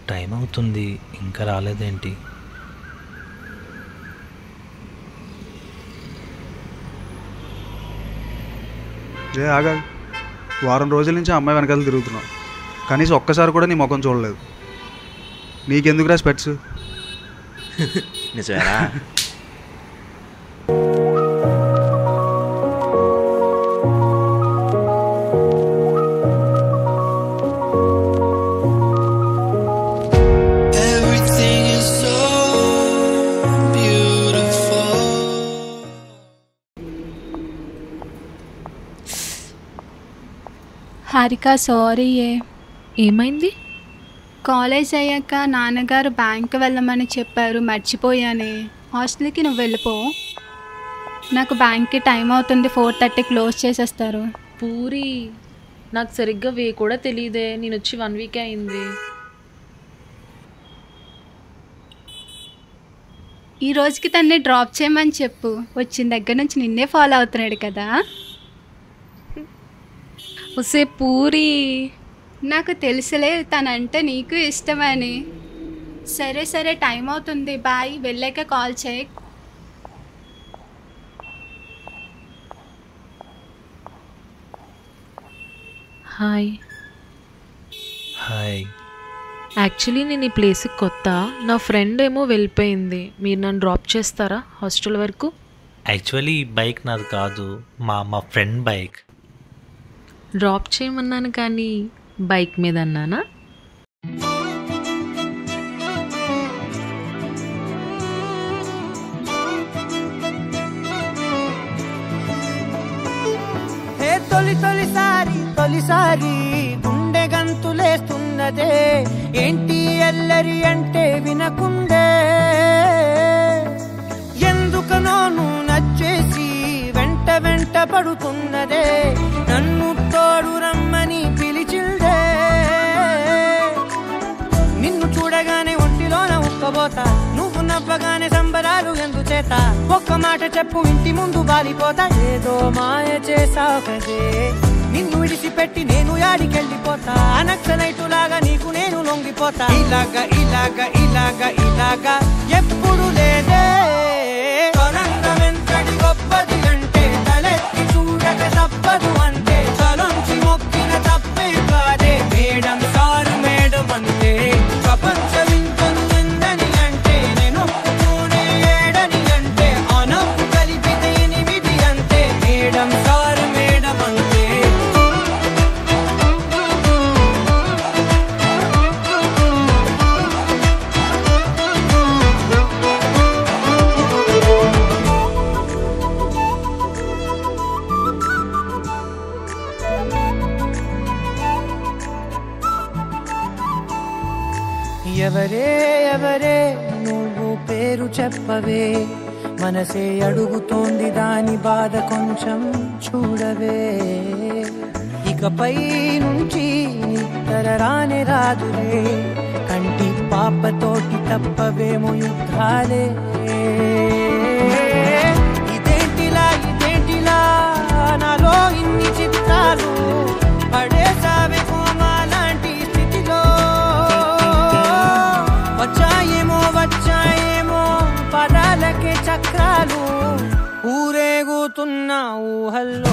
Time అవుతుంది ఇంకా రాలేదేంటి ఏ ఆగా వారం రోజుల నుంచి ఆ అమ్మాయి వెనకాల తిరుగుతున్నావు కనీసం ఒక్కసారి కూడా నీ ముఖం చూడలేదు నీకెందుకురా స్పెట్స్ నిజమేనా Everything is so beautiful. Harika sorry ఏ ఏమైంది కాలేజ్ అయ్యాక నాన్నగారు బ్యాంక్ వెళ్ళమని చెప్పారు మర్చిపోయానే హాస్టల్కి నువ్వు వెళ్ళిపో నాకు బ్యాంక్కి టైం అవుతుంది ఫోర్ థర్టీ క్లోజ్ చేసేస్తారు పూరి నాకు సరిగ్గా వే కూడా తెలియదే నేను వచ్చి వన్ వీక్ అయింది ఈ రోజుకి తన్ని డ్రాప్ చేయమని చెప్పు వచ్చిన దగ్గర నుంచి నిన్నే ఫాలో అవుతున్నాడు కదా వసే పూరి నాకు తెలుసులే తనంటే నీకు ఇష్టమని సరే సరే టైం అవుతుంది బాయ్ వెళ్ళాక కాల్ చేయి హాయ్ హాయ్ యాక్చువల్లీ నేను ఈ ప్లేస్కి కొత్త నా ఫ్రెండ్ ఏమో వెళ్ళిపోయింది మీరు నన్ను డ్రాప్ చేస్తారా హాస్టల్ వరకు యాక్చువల్లీ ఈ బైక్ నాది కాదు మా మా ఫ్రెండ్ బైక్ డ్రాప్ చేయమన్నాను కానీ బైక్ మీద అన్నానా ఏ తొలి తొలిసారి తొలిసారి గుండె గంతులేస్తున్నదే ఏంటి ఎల్లరి అంటే వినకుండే ఎందుకనోను నచ్చేసి వెంట వెంట పడుతున్నదే నన్ను తోడు రమ్మని పిలిచిందే నిన్ను చూడగానే ఒంటిలోన ఉక్కబోతా నువ్వు నవ్వగానే సంబరాలు ఎందుచేత ఒక్క మాట చెప్పు ఇంటి ముందు బాలిపోతా ఏదో మాయ చేసావు కదే నిన్ను విడిచిపెట్టి నేను యాడికెళ్ళిపోతా నక్సలైటు లాగా నీకు నేను లొంగిపోతా ఇలాగా ఇలాగా ఇలాగా ఇలాగా ఎప్పుడు లేదే సొరంగం ఎంతటి గొప్పది అంటే తలెత్తి చూడక తప్పదు అంటే తలొంచి మొక్కిన తప్పే కాదే మేడం సారు మేడం అంటే ప్రపంచం ఇంతను ఎందని అంటే నేను ఒప్పుకోనే ఏడని అంటే అనప్పు కలిపితే ఎనిమిది అంటే మేడం సారు మేడం అంటే ఎవరే ఎవరే నువ్వు పేరు చెప్పవే మనసే అడుగుతోంది దాని బాధ కొంచెం చూడవే ఇకపై నుంచి నిద్ర రానే రాదులే కంటి పాపతోటి తప్పవేమో యుద్ధాలే ఇదేంటిలా ఇదేంటిలా నాలో ఇన్ని చిత్రాలు పడేసావే కోమా లాంటి స్థితిలో వచ్చాయేమో వచ్చాయేమో పదాలకే చక్రాలు ఊరేగుతున్న ఊహల్లో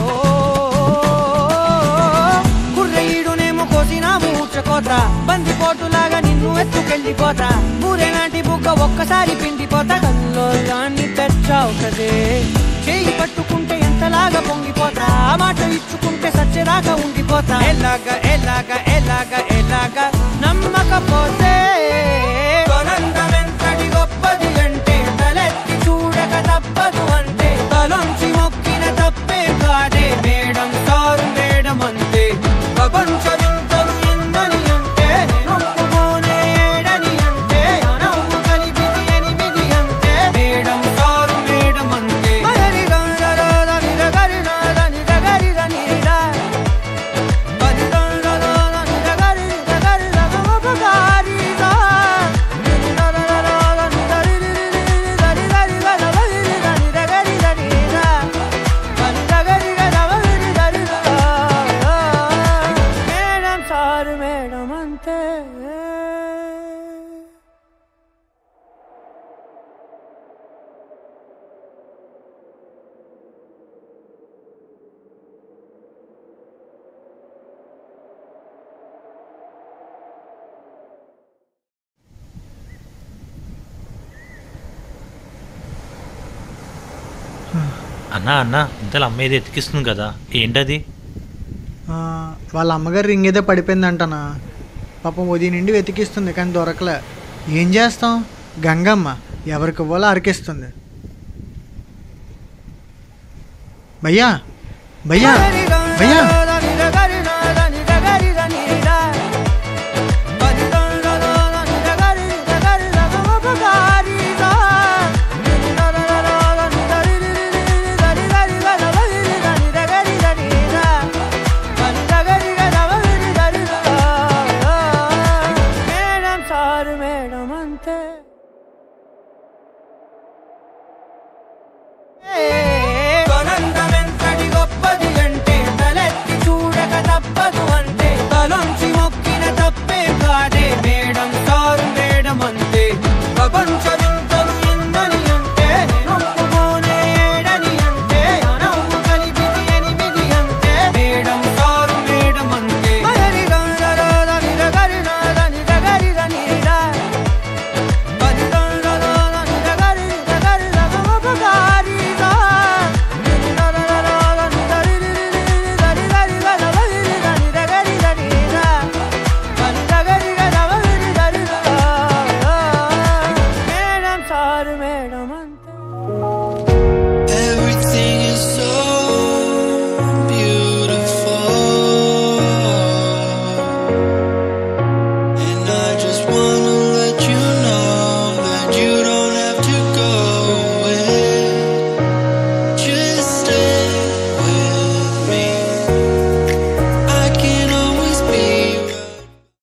కుర్రయ్యుడునేమో కోసిన మూర్చకోత బందిపోటులాగా నిన్ను ఎత్తుకెళ్ళిపోతా ఊరేనాటి బుగ్గ ఒక్కసారి పిండిపోతా కల్లోలాన్ని తెచ్చావు కదే చేయి పట్టుకుంటే ఎంతలాగా పొంగిపోతా ఆ మాట ఇచ్చుకుంటే సచ్చేదాకా ఉండిపోతా ఎలాగా ఎలాగా ఎలాగా ఎలాగా నమ్మకపోతే సొరంగం ఎంతటి గొప్పది అంటే తలెత్తి చూడక తప్పదు అంటే తలొంచి మొక్కిన తప్పే కాదే మేడం సారు మేడం అంటే ప్రపంచం ఇంతను ఎందని అంటే నేను ఒప్పుకోనే ఏడని అంటే అనవు కలిపిది ఎనిమిది అంటే మేడం సారు మేడం అంటే మరరి గంగరాల నిరగరినాల నిరగరిర నీరా బలిదండరాల నిరగరి నిరగరి రగమపగారి అన్నా అన్నా ఇంతలో అమ్మ ఏదో ఎతికిస్తుంది కదా ఏంటది ఆ, వాళ్ళ అమ్మగారు రింగ్ ఏదో పడిపోయిందంటనా పాపం ఉదయం నుండి వెతికిస్తుంది కానీ దొరకలే ఏం చేస్తాం గంగమ్మ ఎవరికి ఇవ్వాలో అరికిస్తుంది భయ్యా భయ్యా భయ్యా